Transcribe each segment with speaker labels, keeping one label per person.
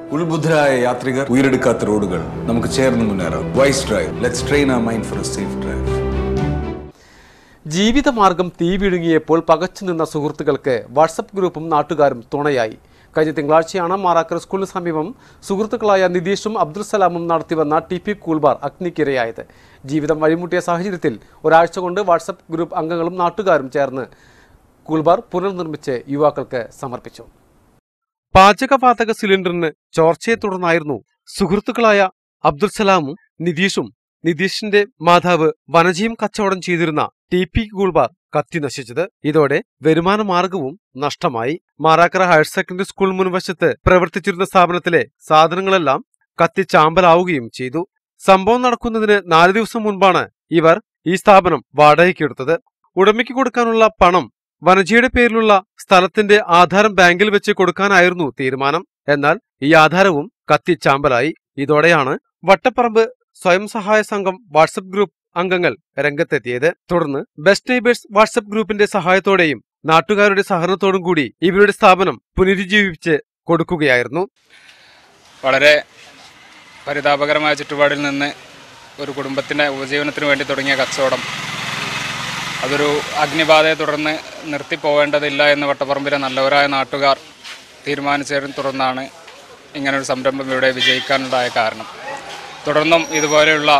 Speaker 1: ഉത്ബുദ്ധരായ യാത്രികർ ഉയരെടുക്കാത്ത റോഡുകൾ നമുക്ക് ചേർന്ന് മുന്നേറാം wise drive let's train a mind for a safe drive
Speaker 2: ജീവിതമാർഗം തീ വിഴുങ്ങിയപ്പോൾ പകച്ചുനിന്ന സുഹൃത്തുക്കൾക്ക് വാട്സപ്പ് ഗ്രൂപ്പും നാട്ടുകാരും തുണയായി കഴിഞ്ഞ തിങ്കളാഴ്ചയാണ് മാറാക്കർ സ്കൂളിന് സമീപം സുഹൃത്തുക്കളായ നിതീഷും അബ്ദുൽ സലാമും നടത്തിവന്ന ടി പി കൂൾബാർ അഗ്നിക്കിരയായത് ജീവിതം വഴിമുട്ടിയ സാഹചര്യത്തിൽ ഒരാഴ്ച കൊണ്ട് വാട്സപ്പ് ഗ്രൂപ്പ് അംഗങ്ങളും നാട്ടുകാരും ചേർന്ന് കൂൾബാർ പുനർനിർമ്മിച്ച് യുവാക്കൾക്ക് സമർപ്പിച്ചു പാചകവാതക സിലിണ്ടറിന് ചോർച്ചയെ തുടർന്നായിരുന്നു സുഹൃത്തുക്കളായ അബ്ദുൽ സലാമും നിതീഷും നിതീഷിന്റെ മാതാവ് വനജയും കച്ചവടം ചെയ്തിരുന്ന ടി പി ഗുൾബാർ കത്തി നശിച്ചത് ഇതോടെ വരുമാന മാർഗവും നഷ്ടമായി മാറാക്കര ഹയർ സെക്കൻഡറി സ്കൂൾ മുൻവശത്ത് പ്രവർത്തിച്ചിരുന്ന സ്ഥാപനത്തിലെ സാധനങ്ങളെല്ലാം കത്തി ചാമ്പലാവുകയും ചെയ്തു സംഭവം നടക്കുന്നതിന് നാല് ദിവസം മുൻപാണ് ഇവർ ഈ സ്ഥാപനം വാടകയ്ക്കെടുത്തത് ഉടമയ്ക്ക് കൊടുക്കാനുള്ള പണം വനജയുടെ പേരിലുള്ള സ്ഥലത്തിന്റെ ആധാരം ബാങ്കിൽ വെച്ച് കൊടുക്കാനായിരുന്നു തീരുമാനം എന്നാൽ ഈ ആധാരവും കത്തി ചാമ്പലായി ഇതോടെയാണ് വട്ടപ്പറമ്പ് സ്വയം സഹായ സംഘം വാട്സപ്പ് ഗ്രൂപ്പ് അംഗങ്ങൾ രംഗത്തെത്തിയത് തുടർന്ന് ബെസ്റ്റ് നെയ്ബേഴ്സ് വാട്സപ്പ് ഗ്രൂപ്പിന്റെ സഹായത്തോടെയും നാട്ടുകാരുടെ സഹകരണത്തോടും കൂടി ഇവരുടെ സ്ഥാപനം പുനരുജ്ജീവിപ്പിച്ച് കൊടുക്കുകയായിരുന്നു
Speaker 3: വളരെ പരിതാപകരമായ ചുറ്റുപാടിൽ നിന്ന് ഒരു കുടുംബത്തിൻ്റെ ഉപജീവനത്തിന് വേണ്ടി തുടങ്ങിയ കച്ചവടം അതൊരു അഗ്നിബാധയെ തുടർന്ന് നിർത്തിപ്പോവേണ്ടതില്ല എന്ന് വട്ടപ്പറമ്പിലെ നല്ലവരായ നാട്ടുകാർ തീരുമാനിച്ചതിനെ തുടർന്നാണ് ഇങ്ങനൊരു സംരംഭം ഇവിടെ വിജയിക്കാനുണ്ടായ കാരണം തുടർന്നും ഇതുപോലെയുള്ള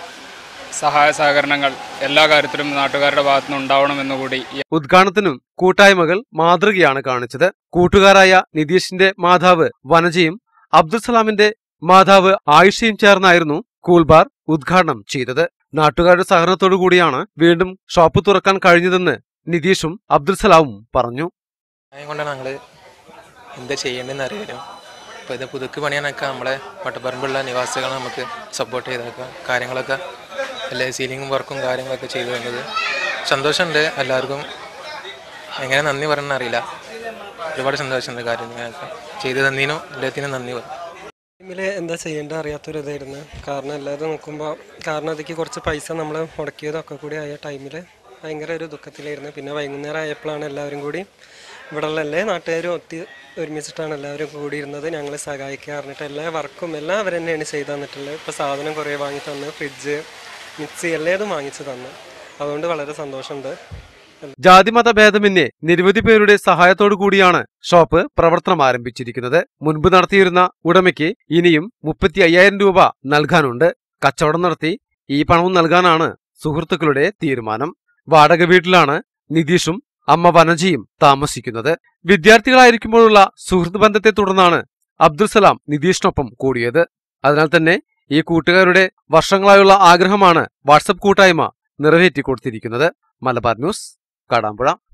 Speaker 3: സഹായ സഹകരണങ്ങൾ എല്ലാ കാര്യത്തിലും നാട്ടുകാരുടെ ഭാഗത്തുനിന്ന് ഉണ്ടാവണമെന്നുകൂടി ഈ
Speaker 2: ഉദ്ഘാടനത്തിനും കൂട്ടായ്മകൾ മാതൃകയാണ് കാണിച്ചത് കൂട്ടുകാരായ നിതീഷിന്റെ മാതാവ് വനജയും അബ്ദുൽ സലാമിന്റെ മാതാവ് ആയിഷയും ചേർന്നായിരുന്നു കൂൾബാർ ഉദ്ഘാടനം ചെയ്തത് നാട്ടുകാരുടെ സഹകരണത്തോടു കൂടിയാണ് വീണ്ടും ഷോപ്പ് തുറക്കാൻ കഴിഞ്ഞതെന്ന് നിതീഷും അബ്ദുൽ സലാമും പറഞ്ഞു
Speaker 4: അതുകൊണ്ടാണ് ഞങ്ങൾ എന്താ ചെയ്യേണ്ടതെന്ന് അറിയാനും അപ്പോൾ ഇത് പുതുക്ക് പണിയാനൊക്കെ നമ്മളെ വട്ടപ്പറമ്പുള്ള നിവാസികളെ നമുക്ക് സപ്പോർട്ട് ചെയ്തേക്കാം കാര്യങ്ങളൊക്കെ എല്ലാ സീലിംഗ് വർക്കും കാര്യങ്ങളൊക്കെ ചെയ്തു തന്നത് സന്തോഷമുണ്ട് എല്ലാവർക്കും എങ്ങനെ നന്ദി പറയണമെന്ന് അറിയില്ല ഒരുപാട് സന്തോഷമുണ്ട് കാര്യങ്ങളൊക്കെ ചെയ്തു തന്നതിനും എല്ലാത്തിനും നന്ദി പറയും
Speaker 5: ടൈമിൽ എന്താ ചെയ്യേണ്ടത് അറിയാത്തൊരു ഇതായിരുന്നു കാരണം എല്ലാവരും നോക്കുമ്പോൾ കാരണം അതിലേക്ക് കുറച്ച് പൈസ നമ്മൾ മുടക്കിയതൊക്കെ കൂടി ആയ ടൈമിൽ ഭയങ്കര ഒരു ദുഃഖത്തിലായിരുന്നു പിന്നെ വൈകുന്നേരം ആയപ്പോഴാണ് എല്ലാവരും കൂടി ഇവിടെയുള്ള എല്ലാ നാട്ടുകാരും ഒത്തി ഒരുമിച്ചിട്ടാണ് എല്ലാവരും കൂടിയിരുന്നത് ഞങ്ങളെ സഹായിക്കുക പറഞ്ഞിട്ട് എല്ലാ വർക്കും എല്ലാം അവർ തന്നെയാണ് ചെയ്തു തന്നിട്ടുള്ളത് ഇപ്പോൾ സാധനം കുറേ വാങ്ങി തന്നു ഫ്രിഡ്ജ് മിക്സി എല്ലാതും വാങ്ങിച്ചു തന്നു അതുകൊണ്ട് വളരെ സന്തോഷമുണ്ട്
Speaker 2: ജാതിമത ഭേദമന്യേ നിരവധി പേരുടെ സഹായത്തോടു കൂടിയാണ് ഷോപ്പ് പ്രവർത്തനം ആരംഭിച്ചിരിക്കുന്നത് മുൻപ് നടത്തിയിരുന്ന ഉടമയ്ക്ക് ഇനിയും മുപ്പത്തി അയ്യായിരം രൂപ നൽകാനുണ്ട് കച്ചവടം നടത്തി ഈ പണവും നൽകാനാണ് സുഹൃത്തുക്കളുടെ തീരുമാനം വാടക വീട്ടിലാണ് നിതീഷും അമ്മ വനജയും താമസിക്കുന്നത് വിദ്യാർത്ഥികളായിരിക്കുമ്പോഴുള്ള സുഹൃത്ത് ബന്ധത്തെ തുടർന്നാണ് അബ്ദുൽ സലാം നിതീഷിനൊപ്പം കൂടിയത് അതിനാൽ തന്നെ ഈ കൂട്ടുകാരുടെ വർഷങ്ങളായുള്ള ആഗ്രഹമാണ് വാട്സപ്പ് കൂട്ടായ്മ നിറവേറ്റി കൊടുത്തിരിക്കുന്നത് മലബാർ ന്യൂസ് കാടാമ്പുഴ